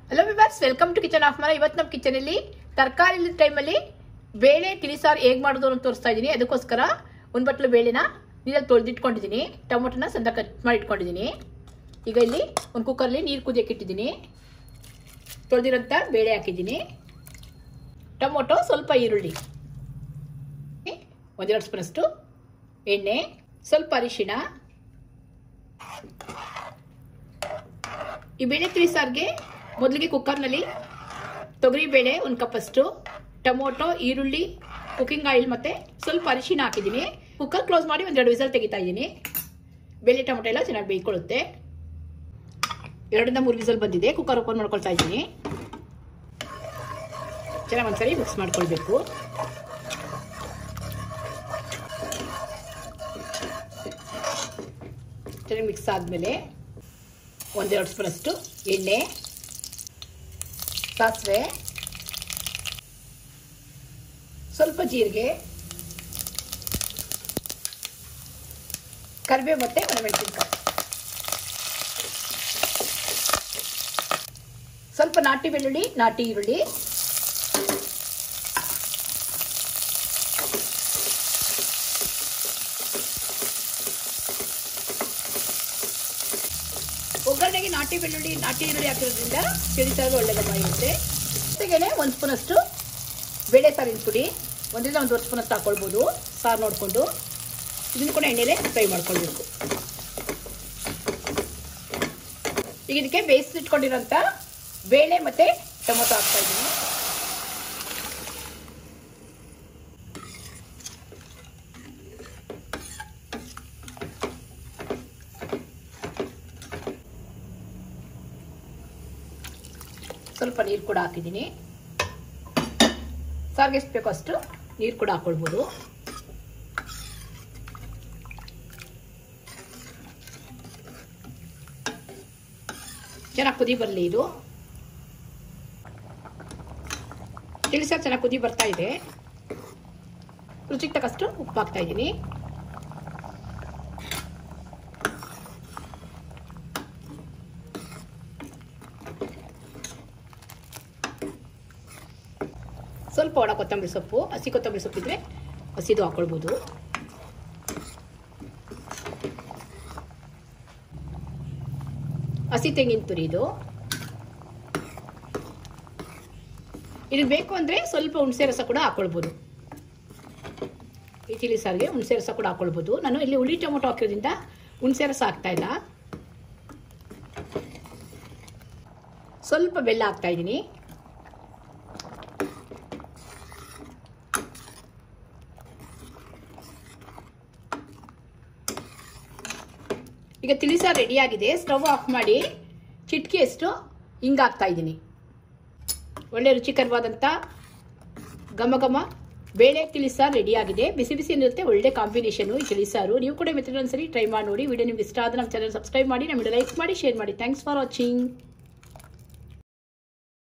hello viewers welcome to kitchen of ಮರ ಇವತ್ತು ನಮ್ಮ ಕಿಚನಲ್ಲಿ ತರಕಾರಿ ಟೈಮಲ್ಲಿ ಬೇಳೆ ತಿಳಿಸಾರು ಹೇಗೆ ಮಾಡೋದು ಅಂತ ತೋರಿಸ್ತಾ ಇದ್ದೀನಿ ಅದಕ್ಕೋಸ್ಕರ ಒಂದು ಬಟ್ಲು ಬೇಳೆನ ನೀರಲ್ಲಿ ತೊಳೆದಿಟ್ಕೊಂಡಿದ್ದೀನಿ ಟೊಮೊಟೊನ ಸಣ್ಣ ಕಟ್ ಮಾಡಿ ಇಟ್ಕೊಂಡಿದ್ದೀನಿ ಈಗ ಇಲ್ಲಿ ಒಂದು ಕುಕ್ಕರ್ಲಿ ನೀರು ಕುದಿಯಕ್ಕೆ ಇಟ್ಟಿದ್ದೀನಿ ತೊಳೆದಿರೋಂಥ ಬೇಳೆ ಹಾಕಿದ್ದೀನಿ ಟೊಮೊಟೊ ಸ್ವಲ್ಪ ಈರುಳ್ಳಿ ಒಂದೆರಡು ಸ್ಪೂನಷ್ಟು ಎಣ್ಣೆ ಸ್ವಲ್ಪ ಅರಿಶಿಣ ಈ ಬೇಳೆ ತಿಳಿಸಾರಿಗೆ ಮೊದಲಿಗೆ ಕುಕ್ಕರ್ನಲ್ಲಿ ತೊಗರಿಬೇಳೆ ಒಂದು ಕಪ್ಪಷ್ಟು ಟೊಮೊಟೊ ಈರುಳ್ಳಿ ಕುಕ್ಕಿಂಗ್ ಆಯಿಲ್ ಮತ್ತು ಸ್ವಲ್ಪ ಅರಿಶಿನ ಹಾಕಿದ್ದೀನಿ ಕುಕ್ಕರ್ ಕ್ಲೋಸ್ ಮಾಡಿ ಒಂದೆರಡು ವಿಸಲ್ ತೆಗಿತಾ ಇದ್ದೀನಿ ಬೇಳೆ ಟೊಮೊಟೊ ಎಲ್ಲ ಚೆನ್ನಾಗಿ ಬೇಯ್ಕೊಳ್ಳುತ್ತೆ ಎರಡರಿಂದ ಮೂರು ವಿಸಲ್ ಬಂದಿದೆ ಕುಕ್ಕರ್ ಓಪನ್ ಮಾಡ್ಕೊಳ್ತಾ ಇದ್ದೀನಿ ಚೆನ್ನಾಗಿ ಒಂದ್ಸರಿ ಮಿಕ್ಸ್ ಮಾಡ್ಕೊಳ್ಬೇಕು ಚೆನ್ನಾಗಿ ಮಿಕ್ಸ್ ಆದಮೇಲೆ ಒಂದೆರಡು ಸ್ಪೂನಷ್ಟು ಎಣ್ಣೆ ಸಾಸಿವೆ ಸ್ವಲ್ಪ ಜೀರಿಗೆ ಕರಿಬೇವು ಮತ್ತು ಒಣಮೆಣಸಿನ್ಕಾಯಿ ಸ್ವಲ್ಪ ನಾಟಿ ಬೆಳ್ಳುಳ್ಳಿ ನಾಟಿ ಈರುಳ್ಳಿ ಒಗ್ಗರಣೆಗೆ ನಾಟಿ ಬೆಳ್ಳುಳ್ಳಿ ನಾಟಿ ಈರುಳ್ಳಿ ಹಾಕಿರೋದ್ರಿಂದ ತಿಳಿಸಾರು ಒಳ್ಳೆ ಗಮ ಇರುತ್ತೆ ಜೊತೆಗೇನೆ ಒಂದು ಸ್ಪೂನಷ್ಟು ಬೇಳೆ ಸಾರಿನ ಪುಡಿ ಒಂದರಿಂದ ಒಂದು ಸ್ಪೂನ್ ಅಷ್ಟು ಹಾಕೊಳ್ಬೋದು ಸಾರು ನೋಡಿಕೊಂಡು ಇದನ್ನು ಕೂಡ ಎಣ್ಣೆಲೆ ಫ್ರೈ ಮಾಡ್ಕೊಳ್ಬೇಕು ಈಗ ಇದಕ್ಕೆ ಬೇಯಿಸಿಟ್ಕೊಂಡಿರೋಂಥ ಬೇಳೆ ಮತ್ತು ಟೊಮೊಟೊ ಹಾಕ್ತಾ ಇದ್ದೀನಿ ಸ್ವಲ್ಪ ನೀರು ಕೂಡ ಹಾಕಿದ್ದೀನಿ ಸಾರಿಗೆ ಎಷ್ಟು ಬೇಕೋ ಅಷ್ಟು ನೀರು ಕೂಡ ಹಾಕೊಳ್ಬೋದು ಚೆನ್ನಾಗಿ ಕುದಿ ಬರಲಿ ಇದು ತಿಳಿಸಾರು ಚೆನ್ನಾಗಿ ಕುದಿ ಬರ್ತಾ ಇದೆ ರುಚಿಗೆ ತಕ್ಕಷ್ಟು ಉಪ್ಪು ಹಾಕ್ತಾ ಇದ್ದೀನಿ ಸ್ವಲ್ಪ ಒಣ ಕೊತ್ತಂಬರಿ ಸೊಪ್ಪು ಹಸಿ ಕೊತ್ತಂಬರಿ ಸೊಪ್ಪಿದ್ರೆ ಹಸಿದು ಹಾಕೊಳ್ಬೋದು ಹಸಿ ತೆಂಗಿನ ತುರಿ ಇದು ಇದು ಬೇಕು ಅಂದರೆ ಸ್ವಲ್ಪ ಹುಣಸೆ ರಸ ಕೂಡ ಹಾಕೊಳ್ಬೋದು ಈ ಚಿಲ್ಲಿ ಸಾರಿಗೆ ಹುಣಸೆ ರಸ ಕೂಡ ಹಾಕೊಳ್ಬೋದು ನಾನು ಇಲ್ಲಿ ಹುಳಿ ಟೊಮೊಟೊ ಹಾಕಿರೋದ್ರಿಂದ ಹುಣಸೆ ರಸ ಹಾಕ್ತಾ ಇಲ್ಲ ಸ್ವಲ್ಪ ಬೆಲ್ಲ ಹಾಕ್ತಾ ಇದ್ದೀನಿ ಈಗ ತಿಳಿಸಾರು ರೆಡಿಯಾಗಿದೆ ಸ್ಟವ್ ಆಫ್ ಮಾಡಿ ಚಿಟ್ಕಿಯಷ್ಟು ಹಿಂಗೆ ಹಾಕ್ತಾ ಇದ್ದೀನಿ ಒಳ್ಳೆ ರುಚಿಕರವಾದಂಥ ಘಮ ಘಮ ಬೇಳೆ ತಿಳಿಸಾರು ರೆಡಿಯಾಗಿದೆ ಬಿಸಿ ಬಿಸಿ ಇರುತ್ತೆ ಒಳ್ಳೆ ಕಾಂಬಿನೇಷನು ಈ ತಿಳಿಸಾರು ನೀವು ಕೂಡ ಮೆಥಡ್ ಒಂದ್ಸರಿ ಟ್ರೈ ಮಾಡಿ ನೋಡಿ ವಿಡಿಯೋ ನಿಮ್ಗೆ ಇಷ್ಟ ಆದ ನಮ್ಮ ಚಾನಲ್ ಸಬ್ಸ್ಕ್ರೈಬ್ ಮಾಡಿ ನಮ್ಮ ಲೈಕ್ ಮಾಡಿ ಶೇರ್ ಮಾಡಿ ಥ್ಯಾಂಕ್ಸ್ ಫಾರ್ ವಾಚಿಂಗ್